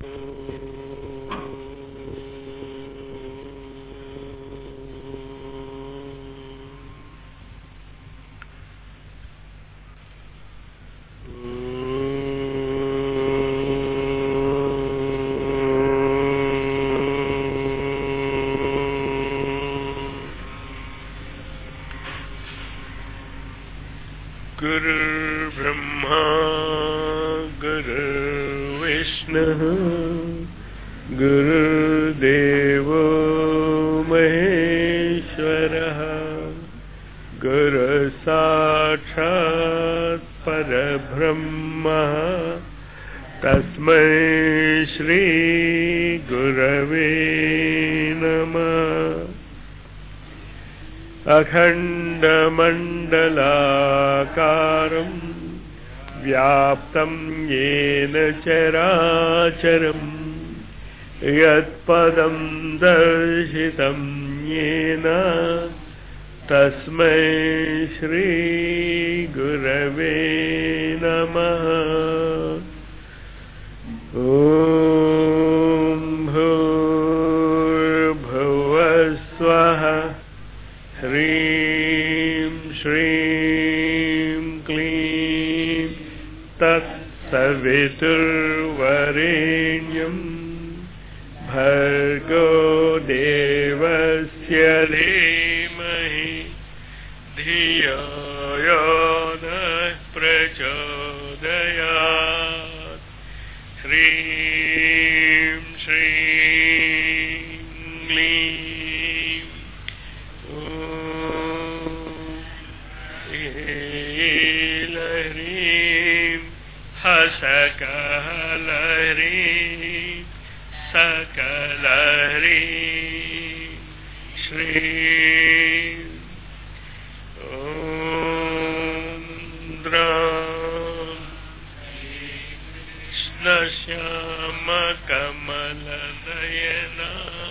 गुरुर्ब्रह्मा गुरुर्विष्णुः गुरुदेवो महेश्वरः गुरुसाक्षात् परब्रह्मः तस्मै श्रीगुरवे नमः अखण्डमण्डलाकारम् व्याप्तं येन चराचरम् यत्पदं दर्शितं येन तस्मै श्रीगुरवे नमः ॐ भूर्भुवस्वः ह्रीं श्रीं क्लीं तत्सवितुर्वरेण्यं भर्गो देवस्य धीमहि धियो यो नः प्रचोदयात् ह्रीं श्रीं क्लीं लहरीं हसकलहरीं सकलहरीं श्रीं ॐ द्रां कृष्णश्यामकमलनयना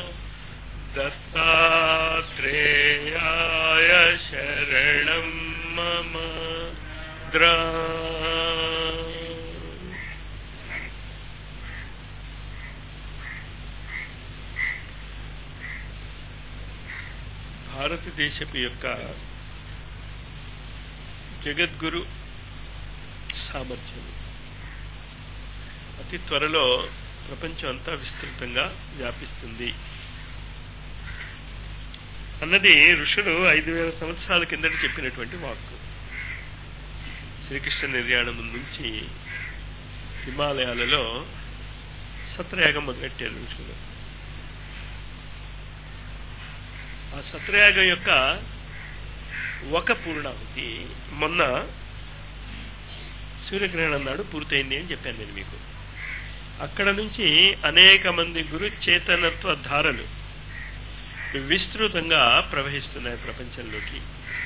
दत्तात्रेयाय शरणं मम द्रा భారతదేశపు యొక్క జగద్గురు సామర్థ్యం అతి త్వరలో ప్రపంచం అంతా విస్తృతంగా వ్యాపిస్తుంది అన్నది ఋషులు ఐదు వేల సంవత్సరాల కిందట చెప్పినటువంటి వాక్కు శ్రీకృష్ణ నిర్యాణం నుంచి హిమాలయాలలో సత్రయాగం మొదలెట్టారు ఋషులు ఆ సత్రయాగం యొక్క ఒక పూర్ణాహుతి మొన్న సూర్యగ్రహణం నాడు పూర్తయింది అని చెప్పాను నేను మీకు అక్కడ నుంచి అనేక మంది గురు చేతనత్వ ధారలు విస్తృతంగా ప్రవహిస్తున్నాయి ప్రపంచంలోకి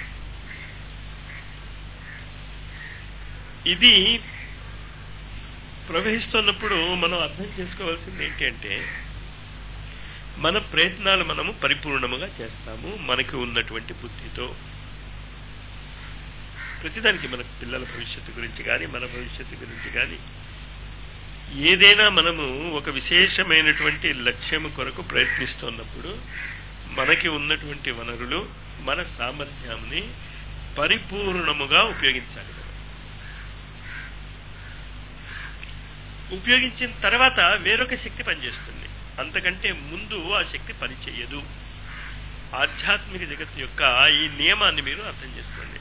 ఇది ప్రవహిస్తున్నప్పుడు మనం అర్థం చేసుకోవాల్సింది ఏంటి అంటే మన ప్రయత్నాలు మనము పరిపూర్ణముగా చేస్తాము మనకి ఉన్నటువంటి బుద్ధితో ప్రతిదానికి మన పిల్లల భవిష్యత్తు గురించి కానీ మన భవిష్యత్తు గురించి కానీ ఏదైనా మనము ఒక విశేషమైనటువంటి లక్ష్యము కొరకు ప్రయత్నిస్తున్నప్పుడు మనకి ఉన్నటువంటి వనరులు మన సామర్థ్యాన్ని పరిపూర్ణముగా ఉపయోగించాలి ఉపయోగించిన తర్వాత వేరొక శక్తి పనిచేస్తుంది అంతకంటే ముందు ఆ శక్తి పనిచేయదు ఆధ్యాత్మిక జగత్తు యొక్క ఈ నియమాన్ని మీరు అర్థం చేసుకోండి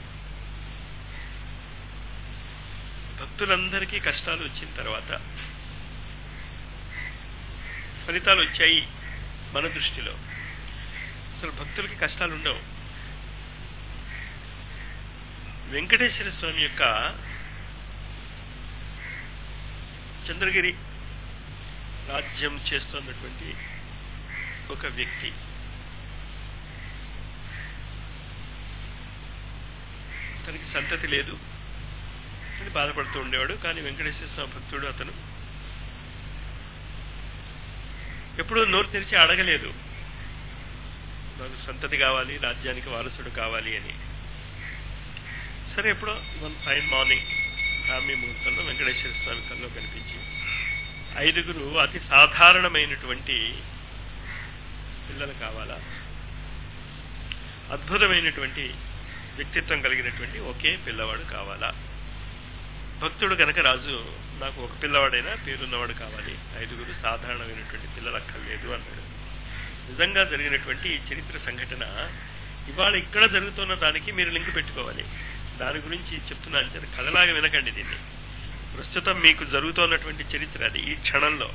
భక్తులందరికీ కష్టాలు వచ్చిన తర్వాత ఫలితాలు వచ్చాయి మన దృష్టిలో అసలు భక్తులకి కష్టాలు ఉండవు వెంకటేశ్వర స్వామి యొక్క చంద్రగిరి రాజ్యం చేస్తున్నటువంటి ఒక వ్యక్తి తనకి సంతతి లేదు అని బాధపడుతూ ఉండేవాడు కానీ వెంకటేశ్వర స్వామి భక్తుడు అతను ఎప్పుడూ నోరు తెరిచి అడగలేదు నాకు సంతతి కావాలి రాజ్యానికి వారసుడు కావాలి అని సరే ఎప్పుడో వన్ ఫైన్ మార్నింగ్ బ్రాహ్మీ ముహూర్తంలో వెంకటేశ్వర స్వామి కల్లో కనిపించి ఐదుగురు అతి సాధారణమైనటువంటి పిల్లలు కావాలా అద్భుతమైనటువంటి వ్యక్తిత్వం కలిగినటువంటి ఒకే పిల్లవాడు కావాలా భక్తుడు గనక రాజు నాకు ఒక పిల్లవాడైనా పేరున్నవాడు కావాలి ఐదుగురు సాధారణమైనటువంటి పిల్లలు అక్కర్లేదు అన్నాడు నిజంగా జరిగినటువంటి ఈ చరిత్ర సంఘటన ఇవాళ ఇక్కడ జరుగుతున్న దానికి మీరు లింక్ పెట్టుకోవాలి దాని గురించి చెప్తున్నా అంటే కథలాగా వినకండి దీన్ని ప్రస్తుతం మీకు జరుగుతున్నటువంటి చరిత్ర అది ఈ క్షణంలో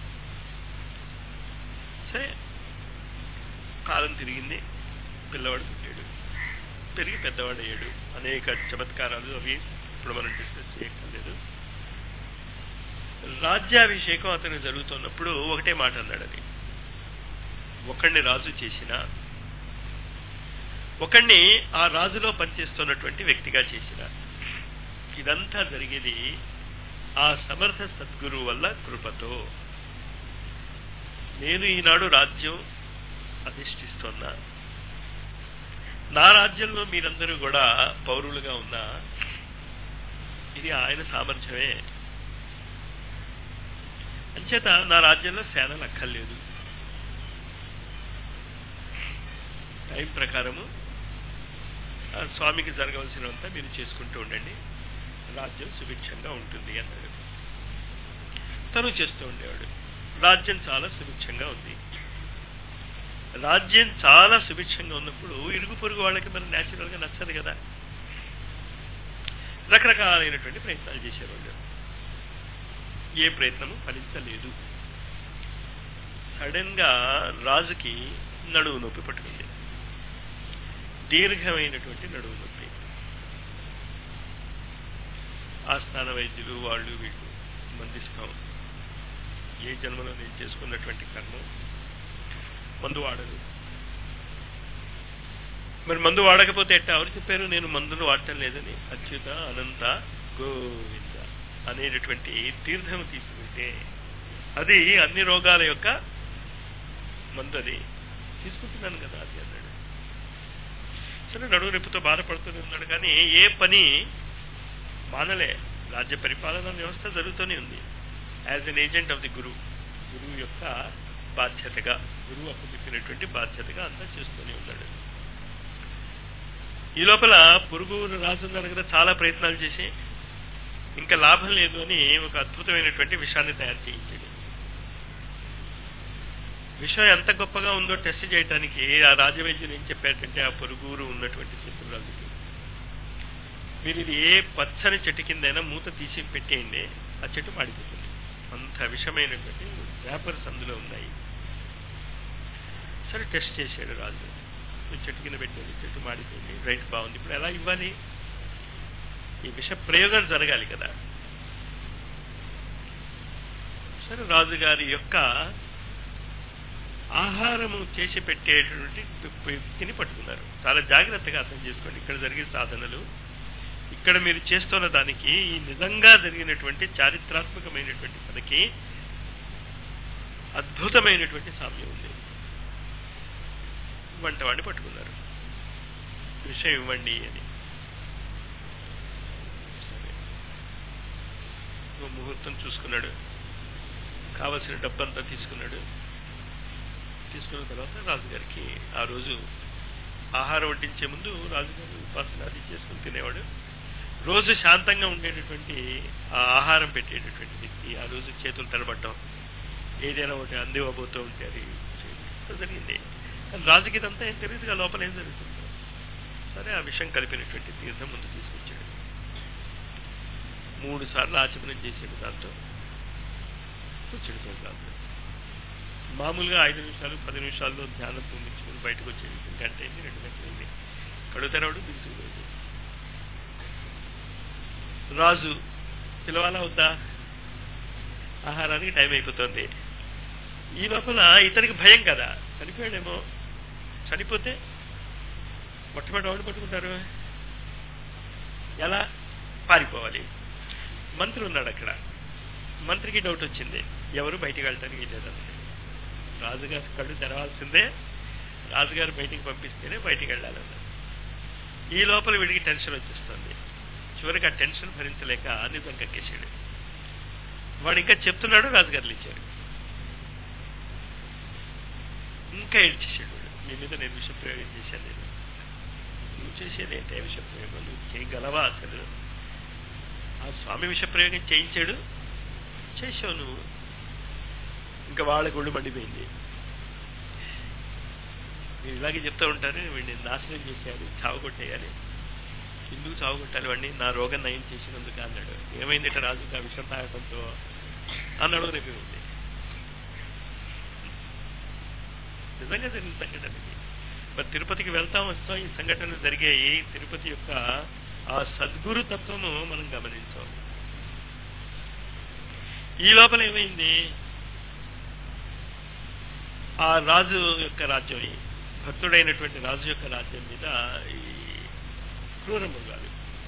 సరే కాలం తిరిగింది పిల్లవాడు పుట్టాడు పెరిగి పెద్దవాడు అయ్యాడు అనేక చమత్కారాలు అవి ఇప్పుడు మనం డిస్కస్ చేయక్కర్లేదు రాజ్యాభిషేకం అతను జరుగుతున్నప్పుడు ఒకటే మాట అన్నాడు అది ఒకడిని రాజు చేసిన ఒకడిని ఆ రాజులో పనిచేస్తున్నటువంటి వ్యక్తిగా చేసిన ఇదంతా జరిగేది ఆ సమర్థ సద్గురు వల్ల కృపతో నేను ఈనాడు రాజ్యం అధిష్ఠిస్తున్నా నా రాజ్యంలో మీరందరూ కూడా పౌరులుగా ఉన్నా ఇది ఆయన సామర్థ్యమే అంచేత నా రాజ్యంలో సేనలు అక్కర్లేదు టైం ప్రకారము ఆ స్వామికి జరగవలసినంత మీరు చేసుకుంటూ ఉండండి రాజ్యం సుభిక్షంగా ఉంటుంది అన్నాడు తను చేస్తూ ఉండేవాడు రాజ్యం చాలా సుభిక్షంగా ఉంది రాజ్యం చాలా సుభిక్షంగా ఉన్నప్పుడు ఇరుగు పొరుగు వాళ్ళకి మరి న్యాచురల్ గా నచ్చదు కదా రకరకాలైనటువంటి ప్రయత్నాలు చేసేవాళ్ళు ఏ ప్రయత్నము ఫలించలేదు సడన్ గా రాజుకి నడువు నొప్పి పట్టుకుంది దీర్ఘమైనటువంటి నడువు నొప్పి ఆస్థాన వైద్యులు వాళ్ళు వీళ్ళు మందిస్తాం ఏ జన్మలో నేను చేసుకున్నటువంటి కర్మం మందు వాడదు మరి మందు వాడకపోతే ఎట్టా ఎవరు చెప్పారు నేను మందును వాడటం లేదని అచ్యుత అనంత గోవింద అనేటటువంటి తీర్థం తీసుకుంటే అది అన్ని రోగాల యొక్క మందు అది తీసుకుంటున్నాను కదా అది అన్నాడు సరే నడువు నొప్పితో బాధపడుతూనే ఉన్నాడు కానీ ఏ పని మానలే రాజ్య పరిపాలన వ్యవస్థ జరుగుతూనే ఉంది as an agent of the గురువు గురువు యొక్క బాధ్యతగా గురువు అప్పచెప్పినటువంటి బాధ్యతగా అంతా చేస్తూనే ఉన్నాడు ఈ లోపల పురుగు రాజున్నారు కదా చాలా ప్రయత్నాలు చేసి ఇంకా లాభం లేదు అని ఒక అద్భుతమైనటువంటి విషయాన్ని తయారు చేయించాడు విషయం ఎంత గొప్పగా ఉందో టెస్ట్ చేయడానికి ఆ రాజవైద్యులు ఏం చెప్పారంటే ఆ పొరుగురు ఉన్నటువంటి శత్రురాజుకి మీరు ఇది ఏ పచ్చని చెట్టు కిందైనా మూత తీసి పెట్టేయండి ఆ చెట్టు మాడిపోతుంది అంత విషమైనటువంటి వేపర్స్ అందులో ఉన్నాయి సరే టెస్ట్ చేశాడు రాజు ఈ చెట్టు కింద పెట్టేది చెట్టు మాడిపోయింది రైట్ బాగుంది ఇప్పుడు ఎలా ఇవ్వాలి ఈ విష ప్రయోగం జరగాలి కదా సరే రాజుగారి యొక్క ఆహారము చేసి పెట్టేటువంటి వ్యక్తిని పట్టుకున్నారు చాలా జాగ్రత్తగా అర్థం చేసుకోండి ఇక్కడ జరిగే సాధనలు ఇక్కడ మీరు చేస్తున్న దానికి ఈ నిజంగా జరిగినటువంటి చారిత్రాత్మకమైనటువంటి పనికి అద్భుతమైనటువంటి సామ్యం ఉంది వంటవాడిని పట్టుకున్నారు విషయం ఇవ్వండి అని సరే ఓ ముహూర్తం చూసుకున్నాడు కావలసిన డబ్బంతా తీసుకున్నాడు తీసుకున్న తర్వాత రాజుగారికి ఆ రోజు ఆహారం వడ్డించే ముందు రాజుగారు ఉపాసన అది చేసుకుని తినేవాడు రోజు శాంతంగా ఉండేటటువంటి ఆ ఆహారం పెట్టేటటువంటి వ్యక్తి ఆ రోజు చేతులు తడబడ్డం ఏదైనా ఒకటి అందివ్వబోతూ ఉంటే అది చేయడం జరిగింది కానీ రాజుకి ఇదంతా ఏం తెలియదుగా లోపల ఏం జరుగుతుందో సరే ఆ విషయం కలిపినటువంటి తీర్థం ముందు తీసుకొచ్చాడు మూడు సార్లు ఆచమనం చేసాడు దాంతో కూర్చుడితో కాదు మామూలుగా ఐదు నిమిషాలు పది నిమిషాల్లో ధ్యానం పొందించుకుని బయటకు వచ్చేది గంట అయింది రెండు గంటలు అయింది కడుగు తెరవడు బిగుసుకుపోయింది రాజు పిలవాలా వద్దా ఆహారానికి టైం అయిపోతుంది ఈ లోపల ఇతనికి భయం కదా చనిపోయాడేమో చనిపోతే మొట్టమొదటి వాడు పట్టుకుంటారు ఎలా పారిపోవాలి మంత్రి ఉన్నాడు అక్కడ మంత్రికి డౌట్ వచ్చింది ఎవరు బయటికి వెళ్ళటానికి లేదని రాజుగారు కళ్ళు తెరవాల్సిందే రాజుగారు బయటికి పంపిస్తేనే బయటికి వెళ్ళాలన్నారు ఈ లోపల వీడికి టెన్షన్ వచ్చేస్తుంది చివరికి ఆ టెన్షన్ భరించలేక నిజం కక్కేసాడు వాడు ఇంకా చెప్తున్నాడు రాజుగారులు ఇచ్చారు ఇంకా ఏడ్చేసాడు వాడు నీ మీద నేను విషప్రయోగం చేశాను నేను నువ్వు చేసేది ఏంటి విషప్రయోగం నువ్వు చేయగలవా అసలు ఆ స్వామి విషప్రయోగం చేయించాడు చేసావు నువ్వు ఇంకా వాళ్ళ గుళ్ళు మండిపోయింది మీరు ఇలాగే చెప్తూ ఉంటారు వీడిని నాశనం చేసేయాలి చావగొట్టేయాలి ఎందుకు చావగొట్టాలి వాడిని నా రోగం నయం చేసినందుకు అన్నాడు ఏమైందిట రాజు ఆ విషం తాగటంతో అన్నాడు రేపు ఉంది నిజంగా జరిగిన సంఘటన ఇది మరి తిరుపతికి వెళ్తాం వస్తాం ఈ సంఘటనలు జరిగాయి తిరుపతి యొక్క ఆ సద్గురు తత్వము మనం గమనించాం ఈ లోపల ఏమైంది ఆ రాజు యొక్క రాజ్యం ఈ భక్తుడైనటువంటి రాజు యొక్క రాజ్యం మీద ఈ క్రూర మృగాలు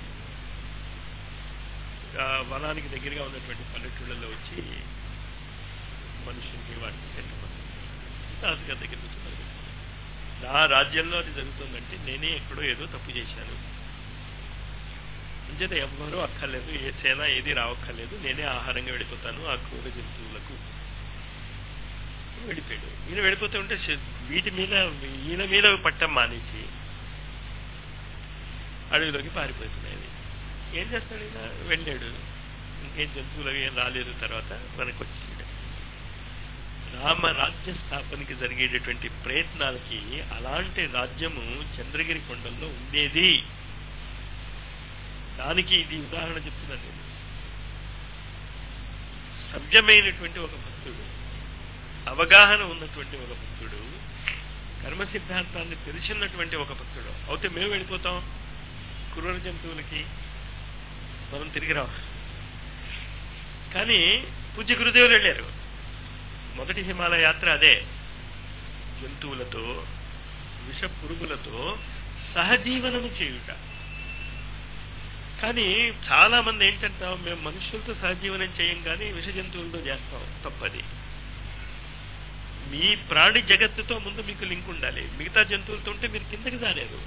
ఆ వనానికి దగ్గరగా ఉన్నటువంటి పల్లెటూళ్ళలో వచ్చి మనుషుల్ని వాటిని తింటున్నారు రాజుగారి దగ్గర నుంచి మొదలుపెట్టారు. నా రాజ్యంలో అది జరుగుతుందంటే నేనే ఎక్కడో ఏదో తప్పు చేశాను అంచేత ఎవ్వరూ అక్కర్లేదు ఏ సేన ఏది రావక్కర్లేదు నేనే ఆహారంగా వెళ్ళిపోతాను ఆ క్రూర జంతువులకు వెళ్ళిపోయాడు ఈయన వెళ్ళిపోతూ ఉంటే శ- వీటి మీద ఈయన మీద పట్టం మానేసి అడవిలోకి పారిపోతున్నాయి అవి. ఏం చేస్తాడు ఈయన వెళ్ళాడు ఇంకేం జంతువులు అవి ఏం రాలేదు తర్వాత మనకు వచ్చాడు రామ రాజ్య స్థాపనకి జరిగేటటువంటి ప్రయత్నాలకి అలాంటి రాజ్యము చంద్రగిరి కొండల్లో ఉండేది దానికి ఇది ఉదాహరణ చెప్తున్నాను నేను సభ్యమైనటువంటి ఒక భక్తుడు అవగాహన ఉన్నటువంటి ఒక భక్తుడు కర్మ సిద్ధాంతాన్ని తెలిసినటువంటి ఒక భక్తుడు అయితే మేము వెళ్ళిపోతాం క్రూర జంతువులకి మనం తిరిగి రావు కానీ పూజ్య గురుదేవులు వెళ్ళారు మొదటి హిమాలయ యాత్ర అదే జంతువులతో విష పురుగులతో సహజీవనము చేయుట కానీ చాలా మంది ఏంటంటాం మేము మనుషులతో సహజీవనం చేయం కానీ విష జంతువులతో చేస్తాం తప్పది మీ ప్రాణి జగత్తుతో ముందు మీకు లింక్ ఉండాలి మిగతా జంతువులతో ఉంటే మీరు కిందకి జారారు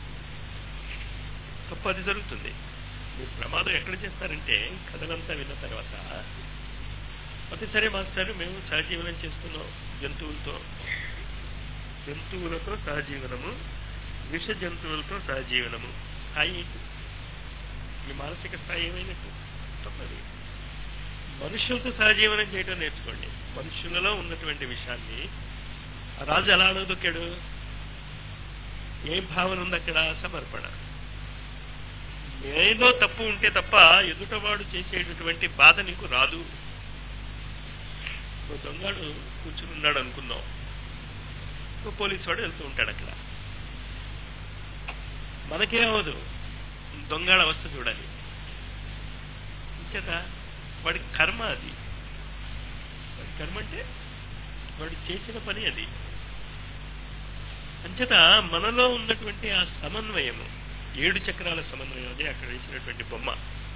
తప్పు అది జరుగుతుంది మీరు ప్రమాదం ఎక్కడ చేస్తారంటే కథలంతా విన్న తర్వాత అది సరే మాస్టర్ మేము సహజీవనం చేస్తున్నాం జంతువులతో జంతువులతో సహజీవనము విష జంతువులతో సహజీవనము స్థాయి ఏంటి? మీ మానసిక స్థాయి ఏమైనట్టు తప్పది మనుషులతో సహజీవనం చేయడం నేర్చుకోండి మనుషులలో ఉన్నటువంటి విషయాన్ని ఆ రాజు ఎలా అడగదొక్కాడు ఏ భావన ఉంది అక్కడ సమర్పణ ఏదో తప్పు ఉంటే తప్ప ఎదుటవాడు చేసేటటువంటి బాధ నీకు రాదు ఓ దొంగడు కూర్చుని ఉన్నాడు అనుకుందాం ఓ పోలీసు వాడు వెళ్తూ ఉంటాడు అక్కడ మనకే అవదు దొంగల అవస్థ చూడాలి ఇంచేత వాడి కర్మ అది వాడి కర్మ అంటే వాడు చేసిన పని అది అంచేత మనలో ఉన్నటువంటి ఆ సమన్వయము ఏడు చక్రాల సమన్వయం అదే అక్కడ వేసినటువంటి బొమ్మ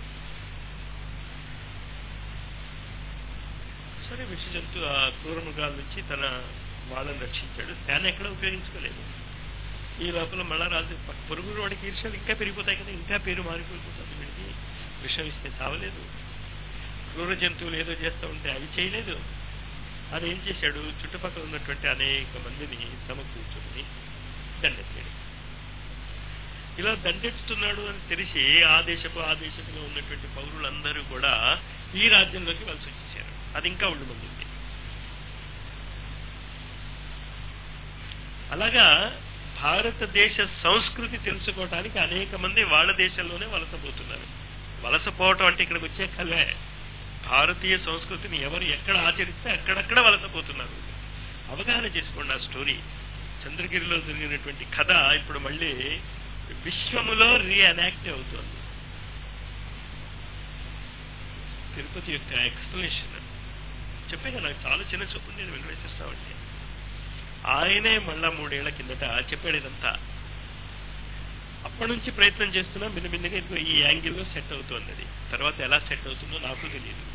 సరే విష జంతు ఆ క్రూర మృగాల నుంచి తన వాళ్ళని రక్షించాడు దాన్ని ఎక్కడ ఉపయోగించుకోలేదు ఈ లోపల మళ్ళా రాజు పొరుగురు వాడికి ఈర్ష్యలు ఇంకా పెరిగిపోతాయి కదా ఇంకా పేరు మారిపోతుంది వీడికి విషం ఇస్తే చావలేదు క్రూర జంతువులు ఏదో చేస్తూ ఉంటే అవి చేయలేదు అది ఏం చేశాడు చుట్టుపక్కల ఉన్నటువంటి అనేక మందిని సమకూర్చుకుని దండెత్తాడు ఇలా దండెత్తుతున్నాడు అని తెలిసి ఆ దేశపు ఆ దేశంలో ఉన్నటువంటి పౌరులందరూ కూడా ఈ రాజ్యంలోకి వలస వచ్చేసారు అది ఇంకా ఒళ్ళు మంది ఉంది అలాగా భారతదేశ సంస్కృతి తెలుసుకోవడానికి అనేక మంది వాళ్ళ దేశంలోనే వలసపోతున్నారు వలసపోవటం అంటే ఇక్కడికి వచ్చే కలే భారతీయ సంస్కృతిని ఎవరు ఎక్కడ ఆచరిస్తే అక్కడక్కడ వలసపోతున్నారు అవగాహన చేసుకోండి ఆ స్టోరీ చంద్రగిరిలో జరిగినటువంటి కథ ఇప్పుడు మళ్ళీ విశ్వములో రీఅనాక్ట్ అవుతోంది తిరుపతి యొక్క ఎక్స్ప్లెనేషన్ చెప్పాక నాకు చాలా చిన్న చూపు నేను వెలువెచ్చిస్తామంటే ఆయనే మళ్ళా మూడేళ్ల కిందట చెప్పాడు ఇదంతా అప్పటి నుంచి ప్రయత్నం చేస్తున్నా మిన్నమిన్నగా ఇదిగో ఈ యాంగిల్లో సెట్ అవుతుంది అది తర్వాత ఎలా సెట్ అవుతుందో నాకు తెలియదు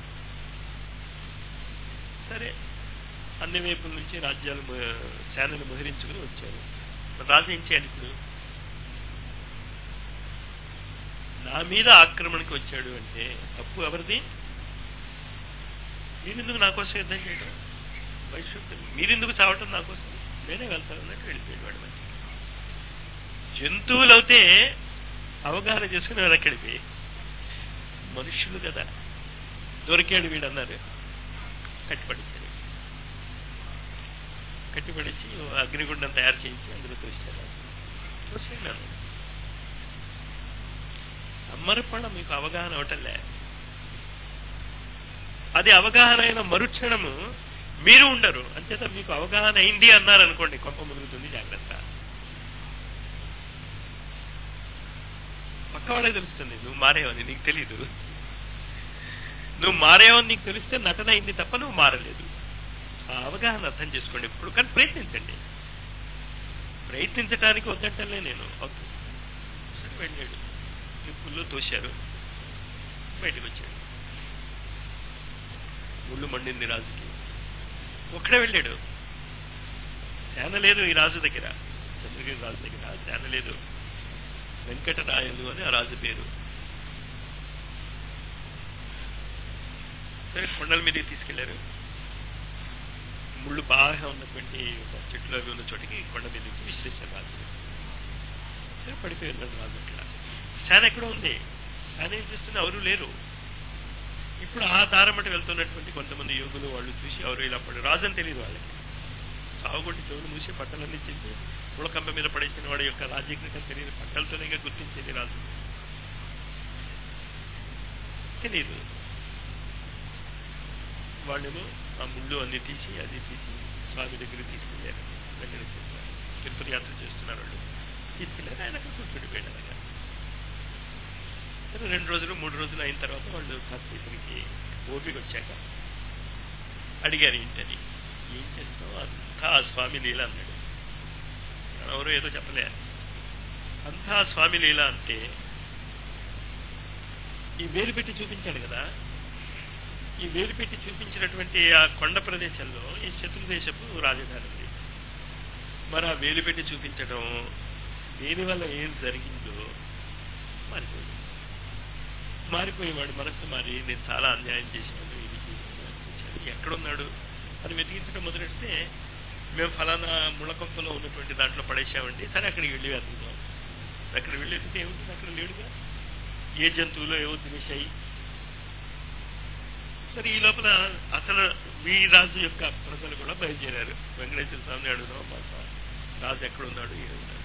సరే అన్ని వైపుల నుంచి రాజ్యాలు మ- సేనలు మోహరించుకుని వచ్చారు మరి రాజు ఏం చేయాలి ఇప్పుడు నా మీద ఆక్రమణకి వచ్చాడు అంటే తప్పు ఎవరిది మీరెందుకు నా కోసం యుద్ధం చేయడం వైశ్యుడు మీరెందుకు చావటం నా కోసం నేనే వెళ్తాను అన్నట్టు వెళ్ళిపోయాడు వాడు మంచి జంతువులు అయితే అవగాహన చేసుకుని వెనక్కి వెళ్ళిపోయి మనుష్యులు కదా దొరికాడు వీడు అన్నారు కట్టిపడించాడు కట్టిపడించి ఓ అగ్నిగుండం తయారు చేయించి అందులో తోస్తాడు తోసాడు అమ్మరపళ్ళ మీకు అవగాహన అవటంలే అది అవగాహన అయిన మరుక్షణము మీరు ఉండరు అంచేత మీకు అవగాహన అయింది అన్నారనుకోండి కొంప మురుగుతుంది జాగ్రత్త పక్క వాళ్ళకి తెలుస్తుంది నువ్వు మారేవని నీకు తెలీదు నువ్వు మారేవని నీకు తెలిస్తే నటన అయింది తప్ప నువ్వు మారలేదు ఆ అవగాహన అర్థం చేసుకోండి ఇప్పుడు కానీ ప్రయత్నించండి ప్రయత్నించడానికి వద్దంటలే నేను అవుతుంది సరే వెళ్ళాడు నిప్పుల్లో తోశారు బయటకు వచ్చాడు ముళ్ళు మండింది రాజుకి ఒక్కడే వెళ్ళాడు సేన లేదు ఈ రాజు దగ్గర చంద్రగిరి రాజు దగ్గర సేన లేదు వెంకటరాయలు అని ఆ రాజు పేరు సరే కొండల మీదకి తీసుకెళ్లారు ముళ్ళు బాగా ఉన్నటువంటి ఒక చెట్లు అవి ఉన్న చోటికి కొండ మీద నుంచి విశ్లేషణ రాజు సరే పడిపోయి ఉన్నాడు రాజు అట్లా సేన ఎక్కడ ఉంది సేన ఏం చేస్తుంది ఎవరు లేరు ఇప్పుడు ఆ దారమట వెళ్తున్నటువంటి కొంతమంది యోగులు వాళ్ళు చూసి ఎవరు ఇలా పడి రాజు అని తెలియదు వాళ్ళకి సాగుగొట్టి చెవులు మూసి బట్టలన్నీ చింపి ఉడకంబ మీద పడేసిన వాడి యొక్క రాజ్యజ్ఞత తెలియదు బట్టలతోనే గుర్తించేది రాజు తెలియదు వాళ్ళేమో ఆ ముళ్ళు అన్ని తీసి అది తీసి స్వామి దగ్గరికి తీసుకెళ్ళారు వెంకటేశ్వర స్వామి తిరుపతి యాత్ర చేస్తున్నారు వాళ్ళు తీసుకెళ్ళారు ఆయన అక్కడ కూర్చుండిపోయాడు అలాగా సరే రెండు రోజులు మూడు రోజులు అయిన తర్వాత వాళ్ళు కాస్త ఇతనికి ఓపిక వచ్చాక అడిగారు ఏంటని ఏం చేస్తాం అంతా ఆ స్వామి లీల అన్నాడు ఎవరో ఏదో చెప్పలే అంతా ఆ స్వామి లీల అంటే ఈ వేలు పెట్టి చూపించాడు కదా ఈ వేలు పెట్టి చూపించినటువంటి ఆ కొండ ప్రదేశంలో ఈ శత్రుదేశపు రాజధాని ఉంది మరి ఆ వేలు పెట్టి చూపించడం దేనివల్ల ఏం జరిగిందో మారిపోయింది మారిపోయేవాడు మనస్సు మారి నేను చాలా అన్యాయం చేశాను ఇది చేశాను అది చేశాను ఎక్కడున్నాడు అని వెతికించడం మొదలెడితే మేము ఫలానా ముళ్ళకొంపలో ఉన్నటువంటి దాంట్లో పడేసామండి సరే అక్కడికి వెళ్ళి వెతుకుతాం అక్కడ వెళ్ళి వెతికితే ఏముంటుంది అక్కడ లేడుగా ఏ జంతువులో ఏవో తినేశాయి సరే ఈ లోపల అసలు వీరాజు యొక్క ప్రజలు కూడా బయలుదేరారు వెంకటేశ్వర స్వామిని అడుగుదాం మా రాజు ఎక్కడున్నాడు ఏడున్నాడు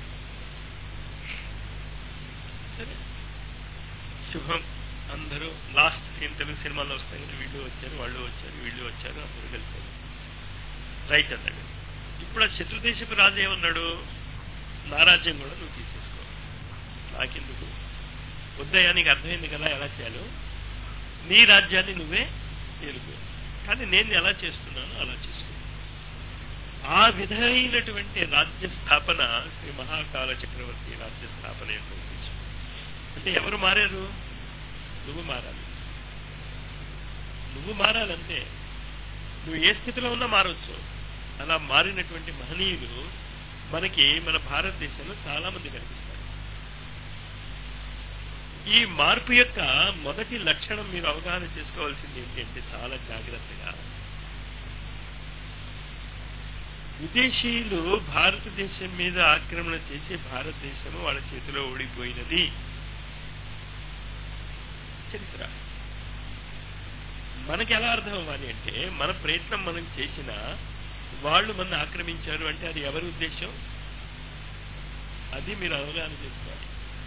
సరే శుభం అందరూ లాస్ట్ సీన్ తెలుగు సినిమాలో వస్తాయి కదా వీళ్ళు వచ్చారు వాళ్ళు వచ్చారు వీళ్ళు వచ్చారు అందరూ కలిసారు రైట్ అన్నాడు ఇప్పుడు ఆ శత్రుదేశపు రాజు ఏమన్నాడు నా రాజ్యం కూడా నువ్వు తీసేసుకో నాకెందుకు వద్దయ్యా నీకు అర్థమైంది కదా ఎలా చేయాలో నీ రాజ్యాన్ని నువ్వే ఏలుకో కానీ నేను ఎలా చేస్తున్నానో అలా చేసుకో ఆ విధమైనటువంటి రాజ్య స్థాపన శ్రీ మహాకాల చక్రవర్తి రాజ్య స్థాపన యొక్క ఉద్దేశం అంటే ఎవరు మారారు నువ్వు మారాలి నువ్వు మారాలంటే నువ్వు ఏ స్థితిలో ఉన్నా మారవచ్చు అలా మారినటువంటి మహనీయులు మనకి మన భారతదేశంలో చాలా మంది కనిపిస్తారు ఈ మార్పు యొక్క మొదటి లక్షణం మీరు అవగాహన చేసుకోవాల్సింది ఏంటంటే చాలా జాగ్రత్తగా విదేశీయులు భారతదేశం మీద ఆక్రమణ చేసి భారతదేశం వాళ్ళ చేతిలో ఓడిపోయినది చరిత్ర మనకి ఎలా అర్థం అవ్వాలి అంటే మన ప్రయత్నం మనం చేసినా వాళ్ళు మన ఆక్రమించారు అంటే అది ఎవరి ఉద్దేశం అది మీరు అవగాహన చేసుకోవాలి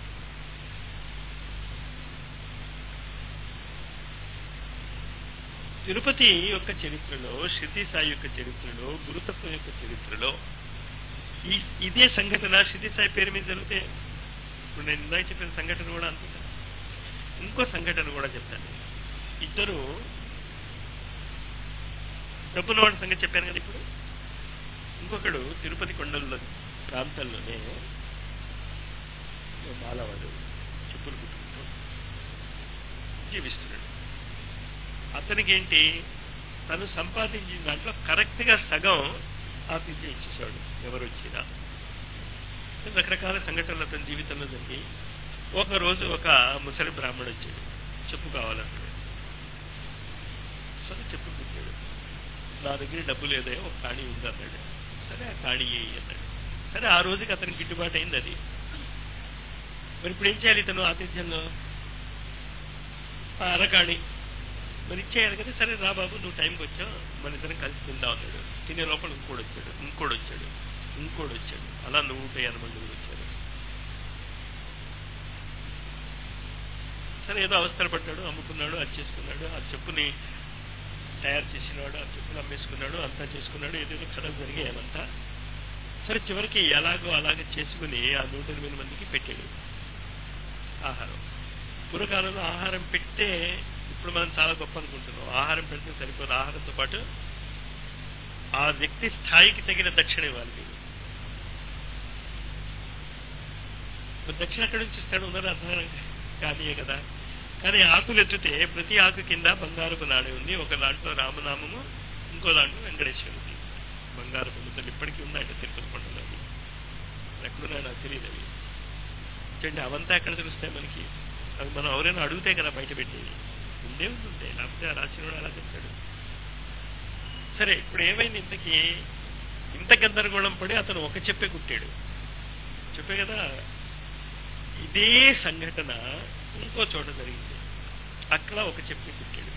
తిరుపతి యొక్క చరిత్రలో శృతి సాయి యొక్క చరిత్రలో గురుతత్వం యొక్క చరిత్రలో ఈ ఇదే సంఘటన శృతి సాయి పేరు మీద జరిగితే ఇప్పుడు నేను ఇందాక చెప్పిన సంఘటన కూడా అంతే ఇంకో సంఘటన కూడా చెప్తాను ఇద్దరు డబ్బున్న వాడి సంగతి చెప్పాను కదా ఇప్పుడు ఇంకొకడు తిరుపతి కొండల్లో ప్రాంతాల్లోనే మాలవాడు చెప్పులు కుట్టుకుంటూ జీవిస్తున్నాడు అతనికి ఏంటి తను సంపాదించిన దాంట్లో కరెక్ట్ గా సగం ఆఫీసే ఇచ్చేసాడు ఎవరు వచ్చినా రకరకాల సంఘటనలు అతని జీవితంలో జరిగి ఒక రోజు ఒక ముసలి బ్రాహ్మడు వచ్చాడు చెప్పు కావాలన్నాడు సరే చెప్పు పెట్టాడు నా దగ్గర డబ్బు లేదే ఒక కాణి ఉంది అన్నాడు సరే ఆ కాణి వేయి అన్నాడు సరే ఆ రోజుకి అతనికి గిట్టుబాటు అయింది అది మరి ఇప్పుడు ఏం చేయాలి ఇతను ఆతిథ్యంలో ఆ అరకాణి మరి ఇచ్చేయాలి కదా సరే రా బాబు నువ్వు టైంకి వచ్చావు మన ఇద్దరం కలిసి తిందాం అన్నాడు తినే లోపల ఇంకోటి వచ్చాడు ఇంకోటి వచ్చాడు ఇంకోటి వచ్చాడు అలా నూట ఎనభై మంది వచ్చాడు సరే ఏదో అవసరపడ్డాడు అమ్ముకున్నాడు అది చేసుకున్నాడు ఆ చెప్పుని తయారు చేసినాడు ఆ చెప్పులు అమ్మేసుకున్నాడు అంతా చేసుకున్నాడు ఏదేదో కథలు జరిగాయంతా సరే చివరికి ఎలాగో అలాగే చేసుకుని ఆ నూట ఎనిమిది మందికి పెట్టాడు ఆహారం పూర్వకాలంలో ఆహారం పెట్టే ఇప్పుడు మనం చాలా గొప్ప అనుకుంటున్నాం ఆహారం పెడితే సరిపోదు ఆహారంతో పాటు ఆ వ్యక్తి స్థాయికి తగిన దక్షిణ ఇవ్వాలి మీరు మరి దక్షిణ ఎక్కడి నుంచి ఇస్తాడు ఉన్నది అర్థం కానీయే కదా కానీ ఆకులు ఎత్తితే ప్రతి ఆకు కింద బంగారపు నాణ్యం ఉంది ఒక దాంట్లో రామనామము ఇంకో దాంట్లో వెంకటేశ్వరుడి బంగారపు ముద్దలు ఇప్పటికీ ఉన్నాయంటే తిరుపతి కొండలో అవి ఎక్కడున్నాయో నాకు తెలియదు అవి చూడండి అవంతా ఎక్కడ తెలుస్తాయి మనకి అవి మనం ఎవరైనా అడిగితే కదా బయట పెట్టేది ఉండే ఉంది ఉంటాయి లేకపోతే ఆ రాసినోడు అలా చెప్తాడు సరే ఇప్పుడు ఏమైంది ఇంతకి ఇంత గందరగోళం పడి అతను ఒక చెప్పే కుట్టాడు చెప్పే కదా ఇదే సంఘటన ఇంకో చోట జరిగింది అక్కడ ఒక చెప్పి కుట్టాడు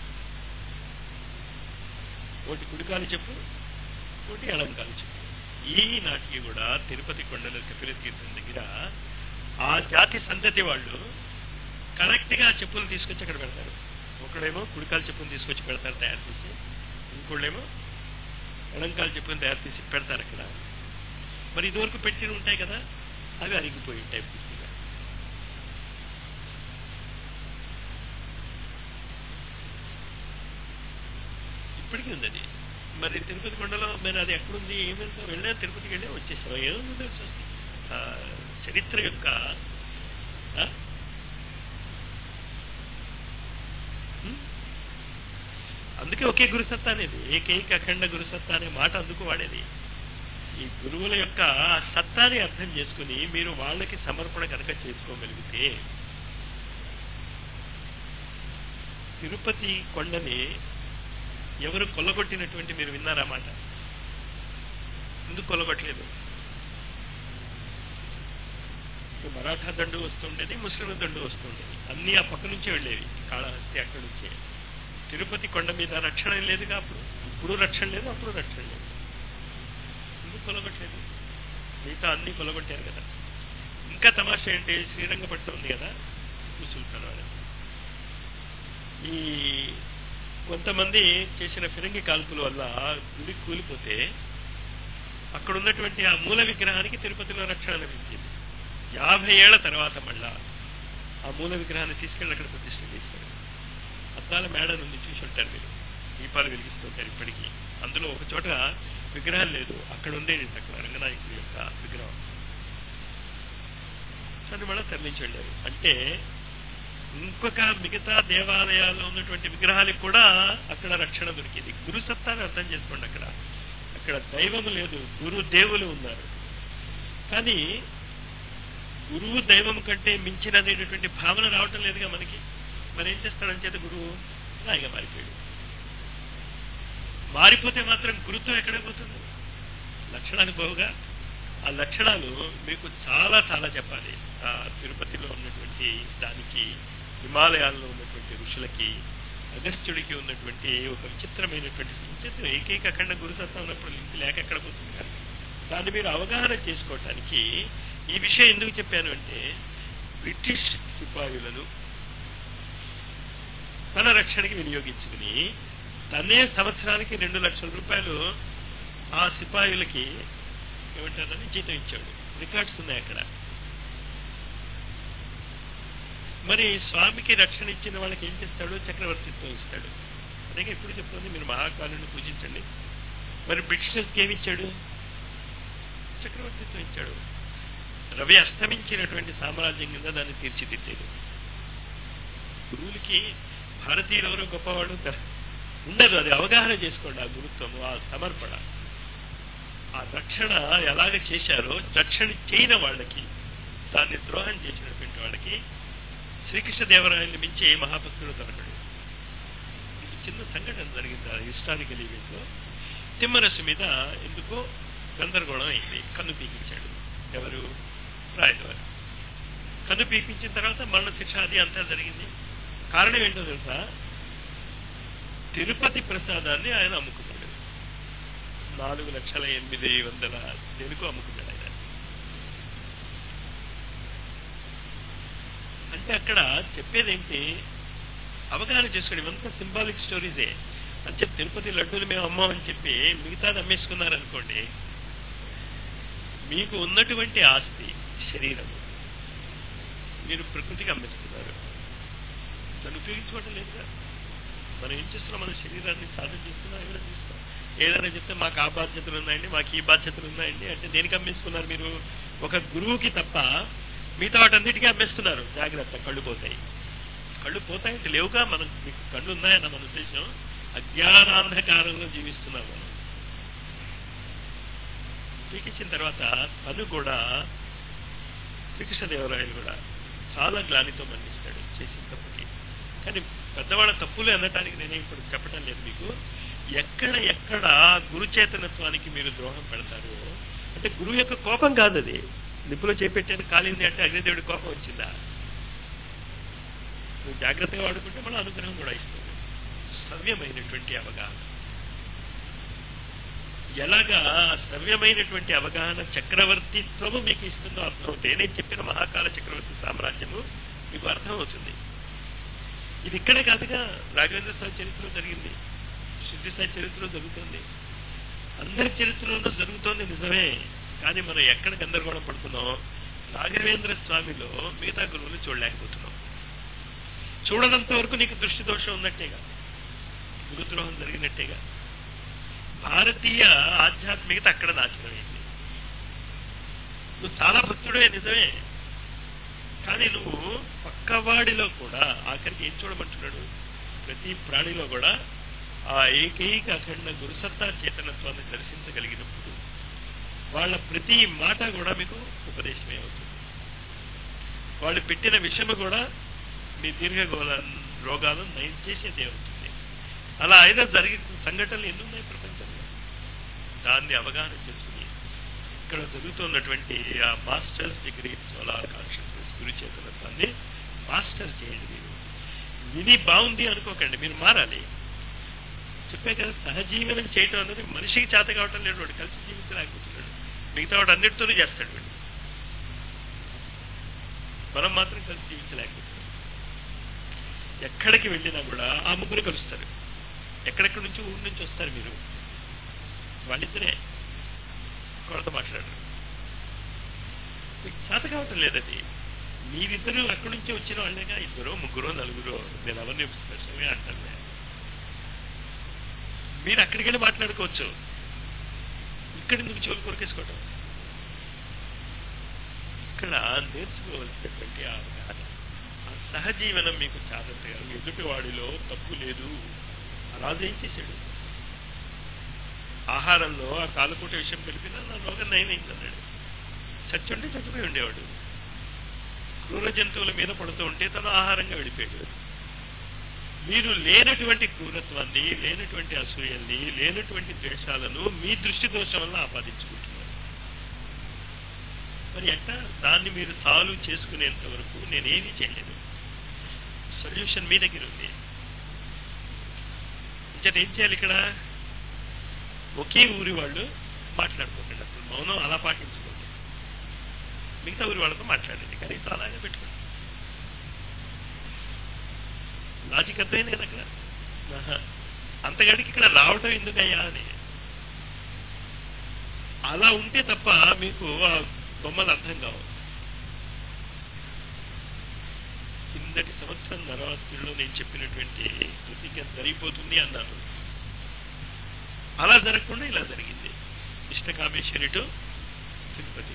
ఒకటి కుడికాలు చెప్పు ఒకటి ఎడంకాలు చెప్పు ఈ నాటికి కూడా తిరుపతి కొండల కపిల తీర్థం దగ్గర ఆ జాతి సంతతి వాళ్ళు కరెక్ట్ గా చెప్పులు తీసుకొచ్చి అక్కడ పెడతారు ఒకడేమో కుడికాలు చెప్పులు తీసుకొచ్చి పెడతారు తయారు చేసి ఇంకోళ్ళేమో ఎడంకాలు చెప్పులు తయారు చేసి పెడతారు అక్కడ మరి ఇదివరకు పెట్టి ఉంటాయి కదా అవి అరిగిపోయి ఉంటాయి పూర్తిగా ఇప్పటికీ ఉంది అది మరి తిరుపతి కొండలో మరి అది ఎక్కడుంది ఏమైందో వెళ్ళా తిరుపతికి వెళ్ళే వచ్చేసాం ఏముంది తెలుసు ఆ చరిత్ర యొక్క ఆ? ఉమ్? అందుకే ఒకే గురుసత్తా అనేది ఏకైక అఖండ గురుసత్తా అనే మాట అందుకు వాడేది ఈ గురువుల యొక్క సత్తాని అర్థం చేసుకుని మీరు వాళ్ళకి సమర్పణ కనుక చేసుకోగలిగితే తిరుపతి కొండని ఎవరు కొల్లగొట్టినటువంటి మీరు విన్నారా మాట ఎందుకు కొల్లగొట్టలేదు ఇప్పుడు మరాఠా దండు వస్తుండేది ముస్లింల దండు వస్తుండేది అన్ని ఆ పక్క నుంచే వెళ్ళేవి కాళహస్తి అక్కడి నుంచే తిరుపతి కొండ మీద రక్షణ ఏం లేదుగా అప్పుడు ఇప్పుడు రక్షణ లేదు అప్పుడు రక్షణ లేదు ఎందుకు కొలగొట్టలేదు మిగతా అన్ని కొలగొట్టారు కదా ఇంకా తమాషా ఏంటి శ్రీరంగపట్నం ఉంది కదా టిప్పు సుల్తాన్ వాడు ఈ కొంతమంది చేసిన ఫిరంగి కాల్పుల వల్ల గుడి కూలిపోతే అక్కడ ఉన్నటువంటి ఆ మూల విగ్రహానికి తిరుపతిలో రక్షణ లభించింది యాభై ఏళ్ల తర్వాత మళ్ళా ఆ మూల విగ్రహాన్ని తీసుకెళ్ళి అక్కడ ప్రతిష్ఠ చేశారు అద్దాల మేడ నుండి చూసి ఉంటారు మీరు దీపాలు వెలిగిస్తుంటారు ఇప్పటికీ అందులో ఒక చోట విగ్రహం లేదు అక్కడ ఉండేది అక్కడ రంగనాయకుడి యొక్క విగ్రహం సరే మళ్ళీ తరలించి వెళ్ళారు అంటే ఇంకొక మిగతా దేవాలయాల్లో ఉన్నటువంటి విగ్రహాలకు కూడా అక్కడ రక్షణ దొరికింది గురు సత్తాన్ని అర్థం చేసుకోండి అక్కడ అక్కడ దైవం లేదు గురు దేవులు ఉన్నారు కానీ గురువు దైవం కంటే మించినదైనటువంటి భావన రావటం లేదుగా మనకి మరి ఏం చేస్తాడని చేత గురువు రాయిగా మారిపోయాడు మారిపోతే మాత్రం గురుత్వం ఎక్కడ పోతుంది లక్షణాలు పోవుగా ఆ లక్షణాలు మీకు చాలా చాలా చెప్పాలి ఆ తిరుపతిలో ఉన్నటువంటి దానికి హిమాలయాల్లో ఉన్నటువంటి ఋషులకి అగస్త్యుడికి ఉన్నటువంటి ఒక విచిత్రమైనటువంటి విచిత్రం ఏకైక అఖండ గురుసత్వం ఉన్నప్పుడు లింక్ లేక ఎక్కడ పోతుంది కదా దాన్ని మీరు అవగాహన చేసుకోవటానికి ఈ విషయం ఎందుకు చెప్పాను అంటే బ్రిటిష్ సిపాయులను తన రక్షణకి వినియోగించుకుని తనే సంవత్సరానికి రెండు లక్షల రూపాయలు ఆ సిపాయులకి ఏమంటారని జీతం ఇచ్చాడు రికార్డ్స్ ఉన్నాయి అక్కడ మరి స్వామికి రక్షణ ఇచ్చిన వాళ్ళకి ఏం చేస్తాడు చక్రవర్తిత్వం ఇస్తాడు అలాగే ఎప్పుడు చెప్తుంది మీరు మహాకాలుని పూజించండి మరి బ్రిటిషర్స్కి ఏమి ఇచ్చాడు చక్రవర్తిత్వం ఇచ్చాడు రవి అస్తమించినటువంటి సామ్రాజ్యం కింద దాన్ని తీర్చిదిద్దేది గురువులకి భారతీయులు ఎవరో గొప్పవాడు ద- ఉండదు అది అవగాహన చేసుకోండి ఆ గురుత్వము ఆ సమర్పణ ఆ రక్షణ ఎలాగ చేశారో రక్షణ చేయని వాళ్ళకి దాన్ని ద్రోహం చేసినటువంటి వాళ్ళకి శ్రీకృష్ణదేవరాయల్ని మించి ఏ మహాభక్తుడు దొరకడు చిన్న సంఘటన జరిగింది హిస్టారికల్ ఈవెంట్ లో తిమ్మరసు మీద ఎందుకో గందరగోళం అయింది కన్ను పీకించాడు ఎవరు రాయలవారు కన్ను పీకించిన తర్వాత మరణ శిక్ష అది అంతా జరిగింది కారణం ఏంటో తెలుసా తిరుపతి ప్రసాదాన్ని ఆయన అమ్ముకున్నాడు నాలుగు లక్షల ఎనిమిది వందల దేనికో అమ్ముకున్నాడు ఆయన అంటే అక్కడ చెప్పేదేంటి అవగాహన చేసుకోండి ఇవంతా సింబాలిక్ స్టోరీసే అంటే తిరుపతి లడ్డూలు మేము అమ్మామని చెప్పి మిగతాది అమ్మేసుకున్నారనుకోండి మీకు ఉన్నటువంటి ఆస్తి శరీరం మీరు ప్రకృతికి అమ్మేస్తున్నారు దాన్ని ఉపయోగించుకోవడం లేదుగా మనం ఏం చేస్తున్నాం మన శరీరాన్ని సాధన చేస్తున్నాం ఏమైనా చేస్తున్నాం ఏదైనా చెప్తే మాకు ఆ బాధ్యతలు ఉన్నాయండి మాకు ఈ బాధ్యతలు ఉన్నాయండి అంటే దేనికి అమ్మేసుకున్నారు మీరు ఒక గురువుకి తప్ప మిగతా వాటన్నిటికీ అమ్మేస్తున్నారు జాగ్రత్త కళ్ళు పోతాయి కళ్ళు పోతాయంటే లేవుగా మనం మీకు కళ్ళు ఉన్నాయన్న మన ఉద్దేశం అజ్ఞానాంధకారంలో జీవిస్తున్నాం మనం పీకించిన తర్వాత తను కూడా శ్రీకృష్ణదేవరాయలు కూడా చాలా గ్లానితో మరణిస్తాడు చేసిన తప్పుకి కానీ పెద్దవాళ్ళ తప్పులే అనటానికి నేనే ఇప్పుడు చెప్పడం లేదు మీకు ఎక్కడ ఎక్కడ గురు చేతనత్వానికి మీరు ద్రోహం పెడతారు అంటే గురువు యొక్క కోపం కాదు అది నిప్పులో చేపెట్టాను కాలింది అంటే అగ్నిదేవుడి కోపం వచ్చిందా నువ్వు జాగ్రత్తగా వాడుకుంటే మళ్ళీ అనుగ్రహం కూడా ఇస్తుంది సవ్యమైనటువంటి అవగాహన ఎలాగా సవ్యమైనటువంటి అవగాహన చక్రవర్తిత్వము మీకు ఇస్తుందో అర్థమవుతుంది నేను చెప్పిన మహాకాల చక్రవర్తి సామ్రాజ్యము మీకు అర్థమవుతుంది ఇది ఇక్కడే కాదుగా రాఘవేంద్ర స్వామి చరిత్రలో జరిగింది శుద్ధి సాయి చరిత్రలో జరుగుతుంది అందరి చరిత్రలో జరుగుతోంది నిజమే కానీ మనం ఎక్కడ గందరగోళం పడుతున్నాం రాఘవేంద్ర స్వామిలో మిగతా గురువులు చూడలేకపోతున్నాం చూడనంత వరకు నీకు దృష్టి దోషం ఉన్నట్టేగా గురుద్రోహం జరిగినట్టేగా భారతీయ ఆధ్యాత్మికత అక్కడ నాశనమైంది నువ్వు చాలా భక్తుడే నిజమే కానీ నువ్వు పక్కవాడిలో కూడా ఆఖరికి ఏం చూడమంటున్నాడు ప్రతి ప్రాణిలో కూడా ఆ ఏకైక అఖండ గురుసత్తా చేతనత్వాన్ని దర్శించగలిగినప్పుడు వాళ్ళ ప్రతి మాట కూడా మీకు ఉపదేశమే అవుతుంది వాళ్ళు పెట్టిన విషయము కూడా మీ దీర్ఘగోళ రోగాలు నయం చేసేదే అవుతుంది అలా అయినా జరిగిన సంఘటనలు ఎన్ని ఉన్నాయి ప్రపంచంలో దాన్ని అవగాహన చేసుకుని ఇక్కడ జరుగుతున్నటువంటి ఆ మాస్టర్స్ డిగ్రీ సోలార్ కాన్షియస్నెస్ గురి చేతనత్వాన్ని మాస్టర్ చేయండి మీరు విని బాగుంది అనుకోకండి మీరు మారాలి చెప్పే కదా సహజీవనం చేయటం అనేది మనిషికి చేత కావటం లేదు వాడు కలిసి జీవించలేకపోతున్నాడు మిగతా వాడు అన్నిటితోనే చేస్తాడు వాడు మనం మాత్రం కలిసి జీవించలేకపోతున్నాం ఎక్కడికి వెళ్ళినా కూడా ఆ ముగ్గురు కలుస్తారు ఎక్కడెక్కడి నుంచి ఊరి నుంచి వస్తారు మీరు వాళ్ళిద్దరే కొరత మాట్లాడరు మీకు చేత కావటం లేదది మీరిద్దరు అక్కడి నుంచి వచ్చిన వాళ్ళేగా ఇద్దరు ముగ్గురు నలుగురు నేను ఎవరిని స్పెషల్గా అంటాను మీరు అక్కడికి వెళ్ళి మాట్లాడుకోవచ్చు ఇక్కడి నుంచి చెవులు కొరికేసుకోవటం ఇక్కడ నేర్చుకోవలసినటువంటి ఆ అవగాహన ఆ సహజీవనం మీకు చాదత్తగా ఎదుటి వాడిలో తప్పు లేదు రాజు ఏం చేశాడు ఆహారంలో ఆ కాలుకూట విషయం కలిపినా నా రోగం నయమైంది అన్నాడు చచ్చుంటే చచ్చిపోయి ఉండేవాడు క్రూర జంతువుల మీద పడుతూ ఉంటే తను ఆహారంగా వెళ్ళిపోయాడు మీరు లేనటువంటి క్రూరత్వాన్ని లేనటువంటి అసూయల్ని లేనటువంటి ద్వేషాలను మీ దృష్టి దోషం వల్ల ఆపాదించుకుంటున్నారు మరి ఎట్లా దాన్ని మీరు సాల్వ్ చేసుకునేంత వరకు నేనేమీ చేయలేదు సొల్యూషన్ మీ దగ్గర ఉంది ఇంకా ఏం చేయాలి ఇక్కడ ఒకే ఊరి వాళ్ళు మాట్లాడుకోకండి అసలు మౌనం అలా పాటించుకోండి మిగతా ఊరి వాళ్ళతో మాట్లాడండి కనీసం అలాగే పెట్టుకోండి లాజిక్ అర్థమైంది కదా అక్కడ ఆహా. అంతగాడికి ఇక్కడ రావటం ఎందుకయ్యా అని అలా ఉంటే తప్ప మీకు ఆ బొమ్మలు అర్థం కావు కిందటి సంవత్సరం నరవాస్తుల్లో నేను చెప్పినటువంటి ప్రతిజ్ఞ జరిగిపోతుంది అన్నాను అలా జరగకుండా ఇలా జరిగింది ఇష్టకామేశ్వరి టు తిరుపతి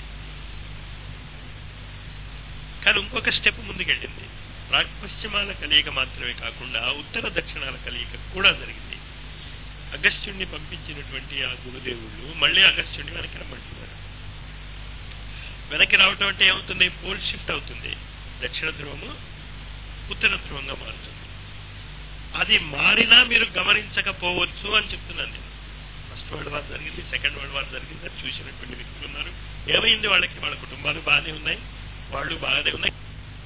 కానీ ఇంకొక స్టెప్ ముందుకెళ్ళింది ప్రాక్పశ్చిమాల కలయిక మాత్రమే కాకుండా ఉత్తర దక్షిణాల కలయిక కూడా జరిగింది అగస్త్యుణ్ణి పంపించినటువంటి ఆ గురుదేవుళ్ళు మళ్ళీ అగస్త్యుణ్ణి వెనక్కి రమ్మంటున్నారు వెనక్కి రావటం అంటే ఏమవుతుంది పోల్ షిఫ్ట్ అవుతుంది దక్షిణ ధ్రువము ఉత్తర ధ్రువంగా మారుతుంది అది మారినా మీరు గమనించకపోవచ్చు అని చెప్తున్నాను నేను ఫస్ట్ వరల్డ్ వార్ జరిగింది సెకండ్ వరల్డ్ వార్ జరిగింది అని చూసినటువంటి వ్యక్తులు ఉన్నారు ఏమైంది వాళ్ళకి వాళ్ళ కుటుంబాలు బాగానే ఉన్నాయి వాళ్ళు బాగానే ఉన్నాయి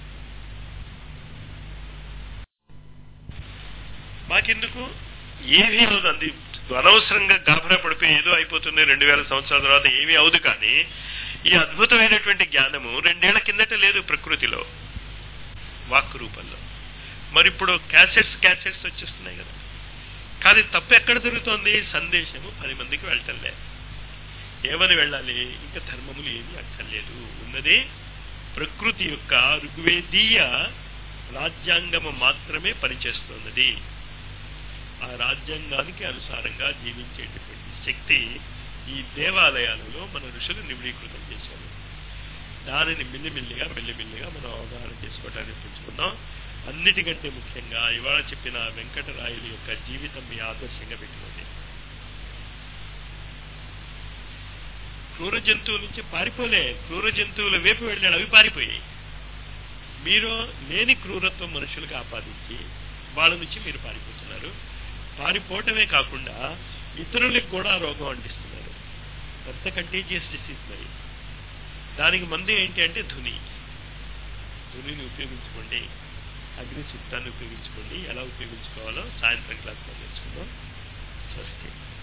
మాకెందుకు ఏమీ అవదు అంది అనవసరంగా గాభరా పడిపోయి ఏదో అయిపోతుంది రెండు వేల సంవత్సరాల తర్వాత ఏమీ అవదు కానీ ఈ అద్భుతమైనటువంటి జ్ఞానము రెండేళ్ల కిందట లేదు ప్రకృతిలో వాక్ రూపంలో మరి ఇప్పుడు క్యాసెట్స్ క్యాసెట్స్ వచ్చేస్తున్నాయి కదా కానీ తప్పు ఎక్కడ జరుగుతోంది సందేశము పది మందికి వెళ్ళటంలే ఏమని వెళ్ళాలి ఇంకా ధర్మములు ఏమీ అక్కర్లేదు ఉన్నది ప్రకృతి యొక్క ఋగ్వేదీయ రాజ్యాంగము మాత్రమే పనిచేస్తున్నది ఆ రాజ్యాంగానికి అనుసారంగా జీవించేటటువంటి శక్తి ఈ దేవాలయాలలో మన ఋషులు నిబిడీకృతం చేశారు దానిని మిల్లిమిల్లిగా మెల్లిమిల్లిగా మనం అవగాహన చేసుకోవడానికి పెంచుకుందాం అన్నిటికంటే ముఖ్యంగా ఇవాళ చెప్పిన వెంకటరాయుల యొక్క జీవితం మీ ఆదర్శంగా పెట్టుకోండి క్రూర జంతువుల నుంచి పారిపోలే క్రూర జంతువుల వైపు వెళ్ళాడు అవి పారిపోయాయి మీరు లేని క్రూరత్వం మనుషులకు ఆపాదించి వాళ్ళ నుంచి మీరు పారిపోతున్నారు పారిపోవటమే కాకుండా ఇతరులకు కూడా ఆ రోగం అంటిస్తున్నారు పెద్ద కంటేజియస్ డిసీజ్ మరి దానికి మందు ఏంటి అంటే ధుని ధునిని ఉపయోగించుకోండి అగ్ని సూక్తాన్ని ఉపయోగించుకోండి ఎలా ఉపయోగించుకోవాలో సాయంత్రం క్లాస్లో నేర్చుకుందాం స్వస్తి